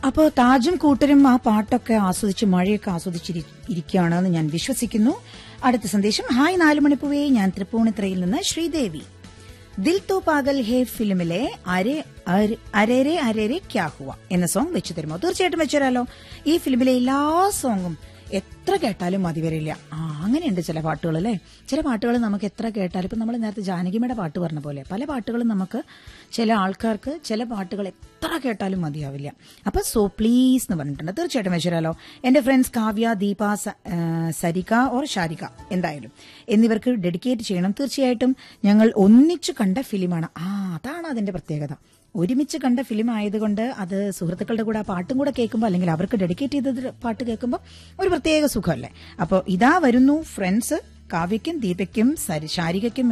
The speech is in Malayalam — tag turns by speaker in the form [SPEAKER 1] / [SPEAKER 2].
[SPEAKER 1] അപ്പോൾ താജും കൂട്ടരും ആ പാട്ടൊക്കെ ആസ്വദിച്ച് മഴയൊക്കെ ആസ്വദിച്ചിരി ഇരിക്കുകയാണെന്ന് ഞാൻ വിശ്വസിക്കുന്നു അടുത്ത സന്ദേശം ഹായ് നാലുമണിപ്പുവേ ഞാൻ തൃപ്പൂണിത്രയിൽ നിന്ന് ശ്രീദേവി ദിൽ തോ പാഗൽ ഹേ ഫിലിമിലെ അരെ അര- അരേരെ അരേരെ ക്യാ ഹുവ എന്ന സോങ് വെച്ചു തരുമോ തീർച്ചയായിട്ടും വെച്ചുതരാലോ ഈ ഫിലിമിലെ എല്ലാ സോങ്ങും എത്ര കേട്ടാലും മതി വരില്ല ആ അങ്ങനെയുണ്ട് ചില പാട്ടുകൾ അല്ലേ ചില പാട്ടുകൾ നമുക്ക് എത്ര കേട്ടാലും ഇപ്പം നമ്മൾ നേരത്തെ ജാനകിമയുടെ പാട്ട് പറഞ്ഞ പോലെ പല പാട്ടുകളും നമുക്ക് ചില ആൾക്കാർക്ക് ചില പാട്ടുകൾ എത്ര കേട്ടാലും മതിയാവില്ല അപ്പൊ സോ പ്ലീസ് എന്ന് പറഞ്ഞിട്ടുണ്ട് തീർച്ചയായിട്ടും വെച്ചുതരാലോ എന്റെ ഫ്രണ്ട്സ് കാവ്യ ദീപ സ- ആ, സരിക ഓർ ഷാരിക എന്തായാലും എന്നിവർക്ക് ഡെഡിക്കേറ്റ് ചെയ്യണം തീർച്ചയായിട്ടും ഞങ്ങൾ ഒന്നിച്ചു കണ്ട ഫിലിമാണ് ആ അതാണ് അതിന്റെ പ്രത്യേകത ഒരുമിച്ച് കണ്ട ഫിലിം ആയതുകൊണ്ട് അത് സുഹൃത്തുക്കളുടെ കൂടെ ആ പാട്ടും കൂടെ കേൾക്കുമ്പോൾ അല്ലെങ്കിൽ അവർക്ക് ഡെഡിക്കേറ്റ് ചെയ്ത പാട്ട് കേൾക്കുമ്പോൾ ഒരു പ്രത്യേക സുഖമല്ലേ അപ്പോൾ ഇതാ വരുന്നു ഫ്രണ്ട്സ് കാവ്യയ്ക്കും ദീപയ്ക്കും സരി- ശാരികയ്ക്കും